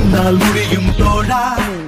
உன்னால் முடியும் தோழா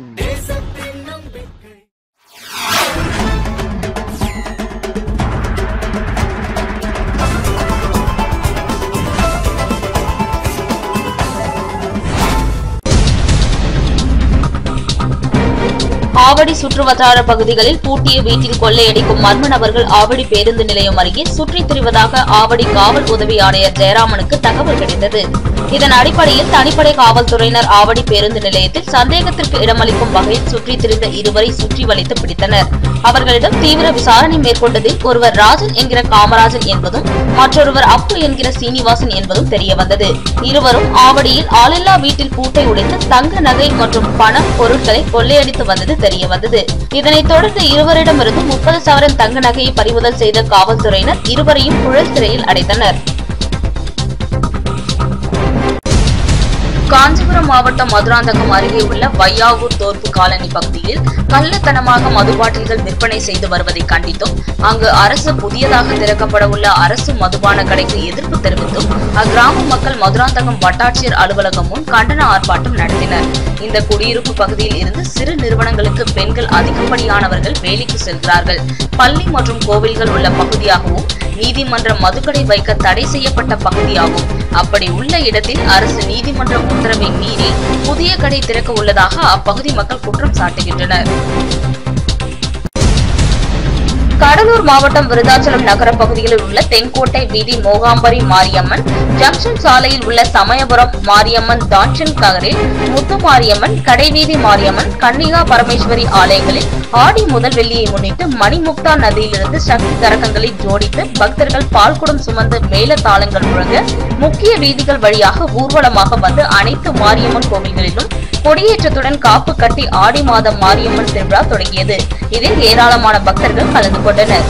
ஆவடி சுற்றுவட்டார பகுதிகளில் பூட்டிய வீட்டில் கொள்ளையடிக்கும் மர்ம நபர்கள் ஆவடி பேருந்து நிலையம் அருகே சுற்றித் திரிவதாக ஆவடி காவல் உதவி ஆணையர் ஜெயராமனுக்கு தகவல் கிடைத்தது இதன் அடிப்படையில் தனிப்படை காவல்துறையினர் ஆவடி பேருந்து நிலையத்தில் சந்தேகத்திற்கு இடமளிக்கும் வகையில் சுற்றித் திரிந்த இருவரை சுற்றி வளைத்து பிடித்தனர் அவர்களிடம் தீவிர விசாரணை மேற்கொண்டதில் ஒருவர் ராஜன் என்கிற காமராஜன் என்பதும் மற்றொருவர் அப்பு என்கிற சீனிவாசன் என்பதும் தெரியவந்தது இருவரும் ஆவடியில் ஆளில்லா வீட்டில் பூட்டை உடைத்து தங்க நகை மற்றும் பணம் பொருட்களை கொள்ளையடித்து வந்தது தெரியவந்தது இதனைத் தொடர்ந்து இருவரிடமிருந்து முப்பது சவரன் தங்க நகையை பறிமுதல் செய்த காவல்துறையினர் இருவரையும் புழல் சிறையில் அடைத்தனர் காஞ்சிபுரம் மாவட்டம் மதுராந்தகம் அருகே உள்ள வையாவூர் தோப்பு காலனி பகுதியில் கள்ளத்தனமாக மது பாட்டில்கள் விற்பனை செய்து வருவதை கண்டித்தும் அங்கு அரசு புதியதாக திறக்கப்பட உள்ள அரசு மதுபான கடைக்கு எதிர்ப்பு தெரிவித்தும் அக்கிராம மக்கள் மதுராந்தகம் வட்டாட்சியர் அலுவலகம் முன் கண்டன ஆர்ப்பாட்டம் நடத்தினர் இந்த குடியிருப்பு பகுதியில் இருந்து சிறு நிறுவனங்களுக்கு பெண்கள் அதிகப்படியானவர்கள் வேலைக்கு செல்கிறார்கள் பள்ளி மற்றும் கோவில்கள் உள்ள பகுதியாகவும் நீதிமன்ற மதுக்கடை வைக்க தடை செய்யப்பட்ட பகுதியாகும் அப்படி உள்ள இடத்தில் அரசு நீதிமன்ற உத்தரவை மீறி புதிய கடை திறக்க உள்ளதாக அப்பகுதி மக்கள் குற்றம் சாட்டுகின்றனர் கடலூர் மாவட்டம் விருதாச்சலம் நகர பகுதிகளில் உள்ள தென்கோட்டை வீதி மோகாம்பரி மாரியம்மன் ஜங்ஷன் சாலையில் உள்ள சமயபுரம் மாரியம்மன் தாட்சன் நகரில் முத்து மாரியம்மன் கடைவீதி மாரியம்மன் கன்னிகா பரமேஸ்வரி ஆலயங்களில் ஆடி முதல் வெள்ளியை முன்னிட்டு மணிமுக்தா நதியிலிருந்து சக்தி கரகங்களை ஜோடித்து பக்தர்கள் பால்குடம் சுமந்து மேல தாளங்கள் முழங்க முக்கிய வீதிகள் வழியாக ஊர்வலமாக வந்து அனைத்து மாரியம்மன் கோவில்களிலும் கொடியேற்றத்துடன் காப்பு கட்டி ஆடி மாதம் மாரியம்மன் திருவிழா தொடங்கியது இதில் ஏராளமான பக்தர்கள் கலந்து கொண்டனர்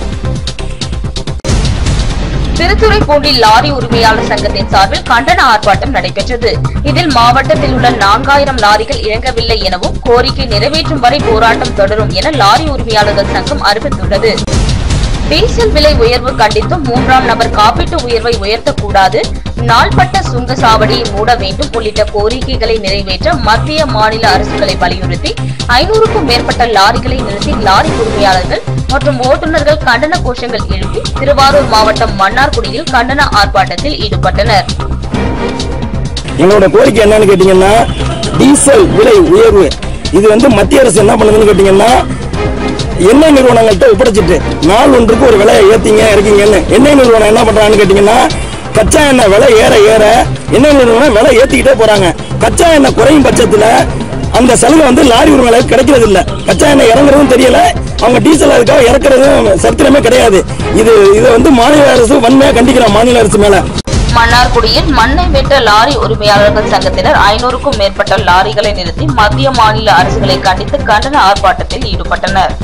திருத்துறைப்பூண்டி லாரி உரிமையாளர் சங்கத்தின் சார்பில் கண்டன ஆர்ப்பாட்டம் நடைபெற்றது இதில் மாவட்டத்தில் உள்ள நான்காயிரம் லாரிகள் இயங்கவில்லை எனவும் கோரிக்கை நிறைவேற்றும் வரை போராட்டம் தொடரும் என லாரி உரிமையாளர்கள் சங்கம் அறிவித்துள்ளது டீசல் விலை உயர்வு கண்டித்தும் மூன்றாம் நபர் காப்பீட்டு உயர்வை உயர்த்தக்கூடாது நாள்பட்ட சுங்க சாவடியை மூட வேண்டும் உள்ளிட்ட கோரிக்கைகளை நிறைவேற்ற மத்திய மாநில அரசுகளை வலியுறுத்தி ஐநூறுக்கும் மேற்பட்ட லாரிகளை நிறுத்தி லாரி உரிமையாளர்கள் மற்றும் ஓட்டுநர்கள் கண்டன கோஷங்கள் எழுப்பி திருவாரூர் மாவட்டம் மன்னார்குடியில் கண்டன ஆர்ப்பாட்டத்தில் ஈடுபட்டனர் எங்களோட கோரிக்கை என்னன்னு கேட்டீங்கன்னா டீசல் விலை உயர்வு இது வந்து மத்திய அரசு என்ன பண்ணுதுன்னு கேட்டீங்கன்னா எண்ணெய் நிறுவனங்கள்ட்ட ஒப்படைச்சிட்டு நாள் ஒன்றுக்கு ஒரு விலையை ஏத்திங்க இறக்கிங்கன்னு எண்ணெய் நிறுவனம் என்ன பண்றாங்கன்னு கேட்டீங்கன்னா கச்சா எண்ணெய் விலை ஏற ஏற எண்ணெய் நிறுவனம் விலை ஏத்திக்கிட்டே போறாங்க கச்சா எண்ணெய் குறையும் பட்சத்துல அந்த சலுகை வந்து லாரி உரிமையாளருக்கு கிடைக்கிறது இல்ல கச்சா எண்ணெய் இறங்குறதும் தெரியல அவங்க டீசல் அதுக்காக இறக்குறதும் சரித்திரமே கிடையாது இது இதை வந்து மாநில அரசு வன்மையா கண்டிக்கிறோம் மாநில அரசு மேல மன்னார்குடியில் மண்ணை வெட்ட லாரி உரிமையாளர்கள் சங்கத்தினர் ஐநூறுக்கும் மேற்பட்ட லாரிகளை நிறுத்தி மத்திய மாநில அரசுகளை கண்டித்து கண்டன ஆர்ப்பாட்டத்தில் ஈடுபட்டனர்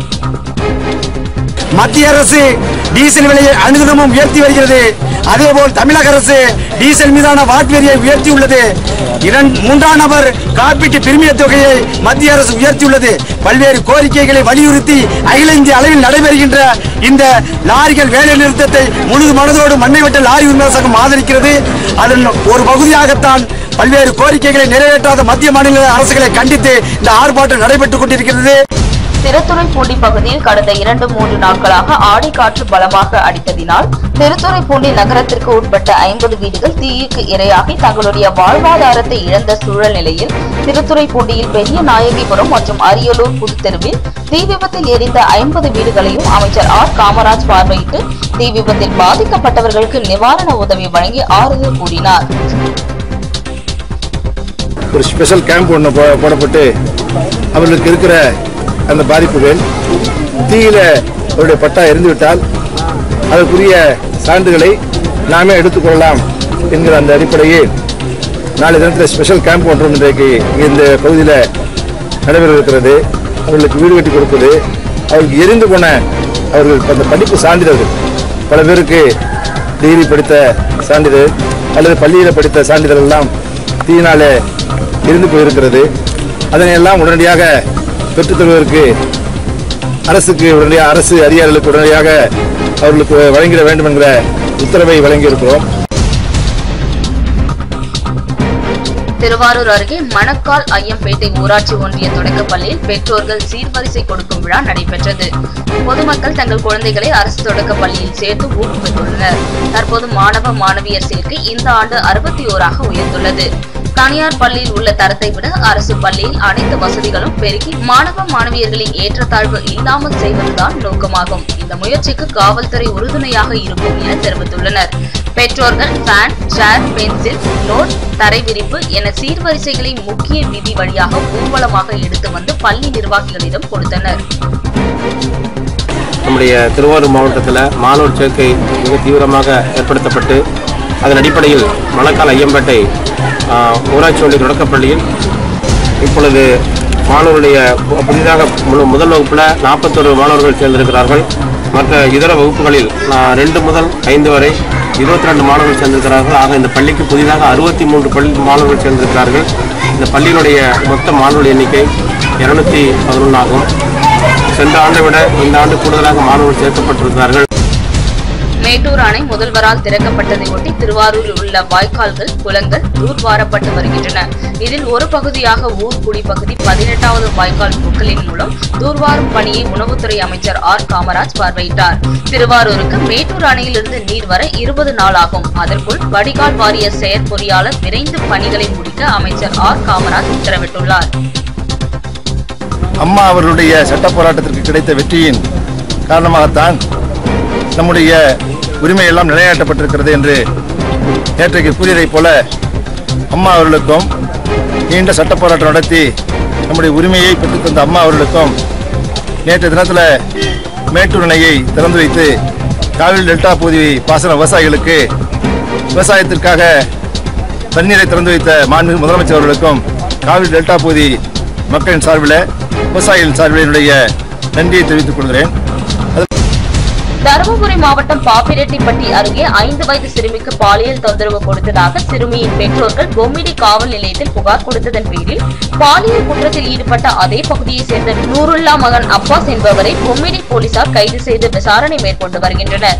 மத்திய அரசு டீசல் விலையை அனுதினமும் உயர்த்தி வருகிறது அதேபோல் தமிழக அரசு டீசல் மீதான வாட் வரியை உயர்த்தியுள்ளது இரண்டு மூன்றாம் நபர் காப்பீட்டு பிரிமிய தொகையை மத்திய அரசு உயர்த்தியுள்ளது பல்வேறு கோரிக்கைகளை வலியுறுத்தி அகில இந்திய அளவில் நடைபெறுகின்ற இந்த லாரிகள் வேலை நிறுத்தத்தை முழு மனதோடு மண்ணை வெட்ட லாரி உரிமையாளர் சங்கம் ஆதரிக்கிறது அதன் ஒரு பகுதியாகத்தான் பல்வேறு கோரிக்கைகளை நிறைவேற்றாத மத்திய மாநில அரசுகளை கண்டித்து இந்த ஆர்ப்பாட்டம் நடைபெற்றுக் கொண்டிருக்கிறது திருத்துறைப்பூண்டி பகுதியில் கடந்த இரண்டு மூன்று நாட்களாக ஆடி காற்று பலமாக அடித்ததினால் திருத்துறைப்பூண்டி நகரத்திற்கு உட்பட்ட ஐம்பது வீடுகள் தீயுக்கு இரையாகி தங்களுடைய வாழ்வாதாரத்தை இழந்த சூழல் நிலையில் திருத்துறைப்பூண்டியில் பெரிய நாயகிபுரம் மற்றும் அரியலூர் புதுத்தெருவில் தீ விபத்தில் எரிந்த ஐம்பது வீடுகளையும் அமைச்சர் ஆர் காமராஜ் பார்வையிட்டு தீ விபத்தில் பாதிக்கப்பட்டவர்களுக்கு நிவாரண உதவி வழங்கி ஆறுதல் கூறினார் ஒரு ஸ்பெஷல் கேம்ப் ஒன்று போ- போடப்பட்டு அவர்களுக்கு இருக்கிற அந்த பாதிப்புகள் தீயில அவருடைய பட்டா எரிந்துவிட்டால் அதற்குரிய சான்றுகளை நாமே எடுத்துக்கொள்ளலாம் என்கிற அந்த அடிப்படையில் நாளை தினத்தில் ஸ்பெஷல் கேம்ப் ஒன்றும் இன்றைக்கு இந்த பகுதியில் நடைபெற இருக்கிறது அவர்களுக்கு வீடு கட்டி கொடுப்பது அவர்களுக்கு எரிந்து போன அவர்கள் அந்த படிப்பு சான்றிதழ்கள் பல பேருக்கு டிகிரி படித்த சான்றிதழ் அல்லது பள்ளியில் படித்த சான்றிதழ் எல்லாம் தீயினாலே இருந்து போயிருக்கிறது அதனை எல்லாம் உடனடியாக பெற்றுத் தருவதற்கு அரசுக்கு உடனடியாக அரசு அதிகாரிகளுக்கு உடனடியாக அவர்களுக்கு வழங்கிட வேண்டும் என்கிற உத்தரவை வழங்கியிருக்கிறோம் திருவாரூர் அருகே மணக்கால் ஐயம்பேட்டை ஊராட்சி ஒன்றிய தொடக்கப் பள்ளியில் பெற்றோர்கள் சீர்வரிசை கொடுக்கும் விழா நடைபெற்றது பொதுமக்கள் தங்கள் குழந்தைகளை அரசு தொடக்கப் பள்ளியில் சேர்த்து ஊக்குவித்துள்ளனர் தற்போது மாணவ மாணவியர் சேர்க்கை இந்த ஆண்டு அறுபத்தி ஓராக உயர்ந்துள்ளது தனியார் பள்ளியில் உள்ள தரத்தை விட அரசு பள்ளியில் அனைத்து வசதிகளும் பெருகி மாணவ மாணவியர்களின் ஏற்றத்தாழ்வு இல்லாமல் செய்வதுதான் நோக்கமாகும் இந்த முயற்சிக்கு காவல்துறை உறுதுணையாக இருக்கும் என தெரிவித்துள்ளனர் பெற்றோர்கள் ஃபேன் சேர் பென்சில் நோட் தரை விரிப்பு என சீர்வரிசைகளை முக்கிய விதி வழியாக ஊர்வலமாக எடுத்து வந்து பள்ளி நிர்வாகிகளிடம் கொடுத்தனர் நம்முடைய திருவாரூர் மாவட்டத்தில் மாணவர் சேர்க்கை மிக தீவிரமாக ஏற்படுத்தப்பட்டு அதன் அடிப்படையில் மணக்கால் ஐயம்பேட்டை ஆஹ், ஊராட்சி ஒன்றிய தொடக்கப்பள்ளியில் இப்பொழுது மாணவருடைய பு- புதிதாக மு- முதல் வகுப்பில் நாற்பத்தொரு மாணவர்கள் சேர்ந்திருக்கிறார்கள் மற்ற இதர வகுப்புகளில் ஆஹ், ரெண்டு முதல் ஐந்து வரை இருபத்தி ரெண்டு மாணவர்கள் சேர்ந்திருக்கிறார்கள் ஆக இந்த பள்ளிக்கு புதிதாக அறுபத்தி மூன்று பள்ளி மாணவர்கள் சேர்ந்திருக்கிறார்கள் இந்த பள்ளியினுடைய மொத்த மாணவர் எண்ணிக்கை இருநூத்தி பதினொன்று ஆகும் சென்ற ஆண்டை விட இந்த ஆண்டு கூடுதலாக மாணவர்கள் சேர்க்கப்பட்டிருக்கிறார்கள் மேட்டூர் அணை முதல்வரால் திறக்கப்பட்டதை ஒட்டி திருவாரூரில் உள்ள வாய்க்கால்கள் குளங்கள் தூர்வாரப்பட்டு வருகின்றன இதில் ஒரு பகுதியாக ஊர்குடி பகுதி பதினெட்டாவது வாய்க்கால் புக்கலின் மூலம் தூர்வாரும் பணியை உணவுத்துறை அமைச்சர் ஆர் காமராஜ் பார்வையிட்டார் திருவாரூருக்கு மேட்டூர் அணையிலிருந்து நீர் வர இருபது நாள் ஆகும் அதற்குள் வடிகால் வாரிய செயற்பொறியாளர் விரைந்து பணிகளை முடிக்க அமைச்சர் ஆர் காமராஜ் உத்தரவிட்டுள்ளார் அம்மா அவர்களுடைய சட்ட போராட்டத்திற்கு கிடைத்த வெற்றியின் காரணமாகத்தான் நம்முடைய உரிமை எல்லாம் நிலைநாட்டப்பட்டிருக்கிறது என்று நேற்றைக்கு கூறியதைப் போல அம்மா அவர்களுக்கும் நீண்ட சட்ட போராட்டம் நடத்தி நம்முடைய உரிமையை பெற்றுத் தந்த அம்மா அவர்களுக்கும் நேற்று தினத்தில் மேட்டூர் அணையை திறந்து வைத்து காவிரி டெல்டா பகுதி பாசன விவசாயிகளுக்கு விவசாயத்திற்காக தண்ணீரை திறந்து வைத்த மாண்புமிகு முதலமைச்சர் அவர்களுக்கும் காவிரி டெல்டா பகுதி மக்களின் சார்பில் விவசாயிகளின் சார்பில் என்னுடைய நன்றியை தெரிவித்துக் கொள்கிறேன் தருமபுரி மாவட்டம் பாப்பிரெட்டிப்பட்டி அருகே ஐந்து வயது சிறுமிக்கு பாலியல் தொந்தரவு கொடுத்ததாக சிறுமியின் பெற்றோர்கள் பொம்மிடி காவல் நிலையத்தில் புகார் கொடுத்ததன் பேரில் பாலியல் குற்றத்தில் ஈடுபட்ட அதே பகுதியைச் சேர்ந்த நூருல்லா மகன் அப்பாஸ் என்பவரை பொம்மிடி போலீசார் கைது செய்து விசாரணை மேற்கொண்டு வருகின்றனர்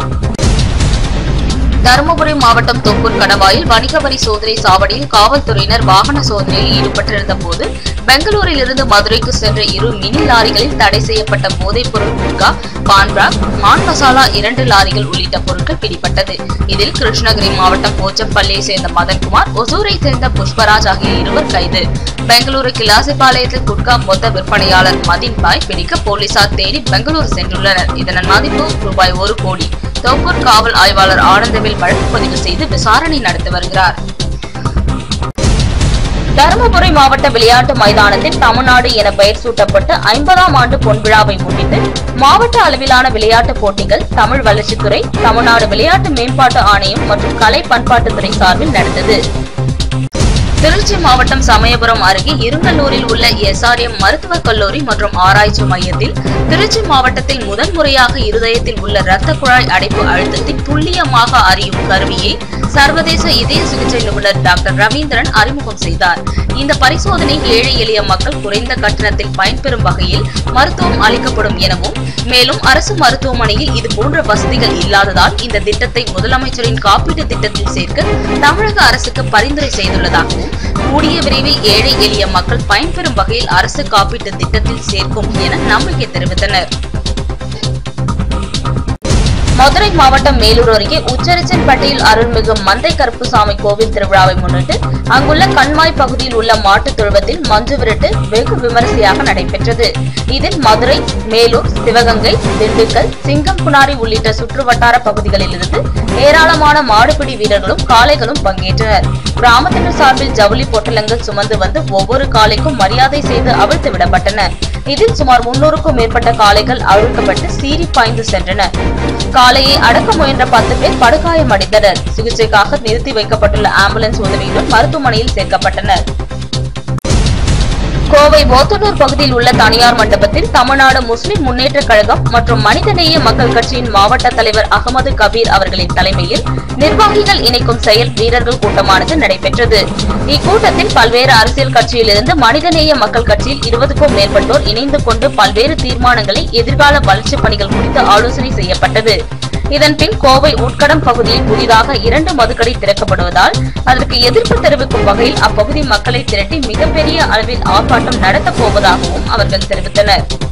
தருமபுரி மாவட்டம் தொப்பூர் கணவாயில் வணிக வரி சோதனை சாவடியில் காவல்துறையினர் வாகன சோதனையில் ஈடுபட்டிருந்த போது பெங்களூரில் இருந்து மதுரைக்கு சென்ற இரு மினி லாரிகளில் தடை செய்யப்பட்ட போதைப் பொருள் குட்கா பான்பிராக் மான் மசாலா இரண்டு லாரிகள் உள்ளிட்ட பொருட்கள் பிடிபட்டது இதில் கிருஷ்ணகிரி மாவட்டம் போச்சம்பள்ளியை சேர்ந்த மதன்குமார் ஒசூரை சேர்ந்த புஷ்பராஜ் ஆகிய இருவர் கைது பெங்களூரு கிலாசிபாளையத்தில் குட்கா மொத்த விற்பனையாளர் மதின் பாய் பிடிக்க போலீசார் தேடி பெங்களூரு சென்றுள்ளனர் இதன் மதிப்பு ரூபாய் ஒரு கோடி தோப்பூர் காவல் ஆய்வாளர் ஆனந்தவில் வழக்கு பதிவு செய்து விசாரணை நடத்தி வருகிறார் தருமபுரி மாவட்ட விளையாட்டு மைதானத்தில் தமிழ்நாடு என பெயர் சூட்டப்பட்டு ஐம்பதாம் ஆண்டு பொன்விழாவை முன்னிட்டு மாவட்ட அளவிலான விளையாட்டுப் போட்டிகள் தமிழ் வளர்ச்சித்துறை தமிழ்நாடு விளையாட்டு மேம்பாட்டு ஆணையம் மற்றும் கலை பண்பாட்டுத்துறை சார்பில் நடந்தது திருச்சி மாவட்டம் சமயபுரம் அருகே இருங்கல்லூரில் உள்ள எஸ்ஆர்எம் மருத்துவக் கல்லூரி மற்றும் ஆராய்ச்சி மையத்தில் திருச்சி மாவட்டத்தில் முதன்முறையாக இருதயத்தில் உள்ள இரத்த குழாய் அடைப்பு அழுத்தத்தை துல்லியமாக அறியும் கருவியை சர்வதேச இதய சிகிச்சை நிபுணர் டாக்டர் ரவீந்திரன் அறிமுகம் செய்தார் இந்த பரிசோதனை ஏழை எளிய மக்கள் குறைந்த கட்டணத்தில் பயன்பெறும் வகையில் மருத்துவம் அளிக்கப்படும் எனவும் மேலும் அரசு மருத்துவமனையில் இது போன்ற வசதிகள் இல்லாததால் இந்த திட்டத்தை முதலமைச்சரின் காப்பீட்டு திட்டத்தில் சேர்க்க தமிழக அரசுக்கு பரிந்துரை செய்துள்ளதாகவும் கூடிய விரைவில் ஏழை எளிய மக்கள் பயன்பெறும் வகையில் அரசு காப்பீட்டு திட்டத்தில் சேர்க்கும் என நம்பிக்கை தெரிவித்தனர் மதுரை மாவட்டம் மேலூர் அருகே உச்சரிச்சன்பட்டியில் அருள்மிகு மந்தை கருப்புசாமி கோவில் திருவிழாவை முன்னிட்டு அங்குள்ள கண்மாய் பகுதியில் உள்ள மாட்டுத் தொழுவத்தில் மஞ்சு விரட்டு வெகு விமரிசையாக நடைபெற்றது இதில் மதுரை மேலூர் சிவகங்கை திண்டுக்கல் சிங்கம்புனாரி உள்ளிட்ட சுற்றுவட்டார பகுதிகளில் இருந்து ஏராளமான மாடுபிடி வீரர்களும் காளைகளும் பங்கேற்றனர் கிராமத்தினர் சார்பில் ஜவுளி பொட்டலங்கள் சுமந்து வந்து ஒவ்வொரு காளைக்கும் மரியாதை செய்து அவிழ்த்து விடப்பட்டன இதில் சுமார் முன்னூறுக்கும் மேற்பட்ட காளைகள் அழுக்கப்பட்டு சீறி பாய்ந்து சென்றன காளையை அடக்க முயன்ற பத்து பேர் படுகாயமடைந்தனர் சிகிச்சைக்காக நிறுத்தி வைக்கப்பட்டுள்ள ஆம்புலன்ஸ் உதவியுடன் மருத்துவமனையில் சேர்க்கப்பட்டனர் கோவை போத்தனூர் பகுதியில் உள்ள தனியார் மண்டபத்தில் தமிழ்நாடு முஸ்லிம் முன்னேற்ற கழகம் மற்றும் மனிதநேய மக்கள் கட்சியின் மாவட்ட தலைவர் அகமது கபீர் அவர்களின் தலைமையில் நிர்வாகிகள் இணைக்கும் செயல் வீரர்கள் கூட்டமானது நடைபெற்றது இக்கூட்டத்தில் பல்வேறு அரசியல் கட்சியிலிருந்து மனிதநேய மக்கள் கட்சியில் இருபதுக்கும் மேற்பட்டோர் இணைந்து கொண்டு பல்வேறு தீர்மானங்களை எதிர்கால வளர்ச்சிப் பணிகள் குறித்து ஆலோசனை செய்யப்பட்டது இதன்பின் கோவை உட்கடம் பகுதியில் புதிதாக இரண்டு மதுக்கடை திறக்கப்படுவதால் அதற்கு எதிர்ப்பு தெரிவிக்கும் வகையில் அப்பகுதி மக்களை திரட்டி மிகப்பெரிய அளவில் ஆர்ப்பாட்டம் நடத்தப் போவதாகவும் அவர்கள் தெரிவித்தனர்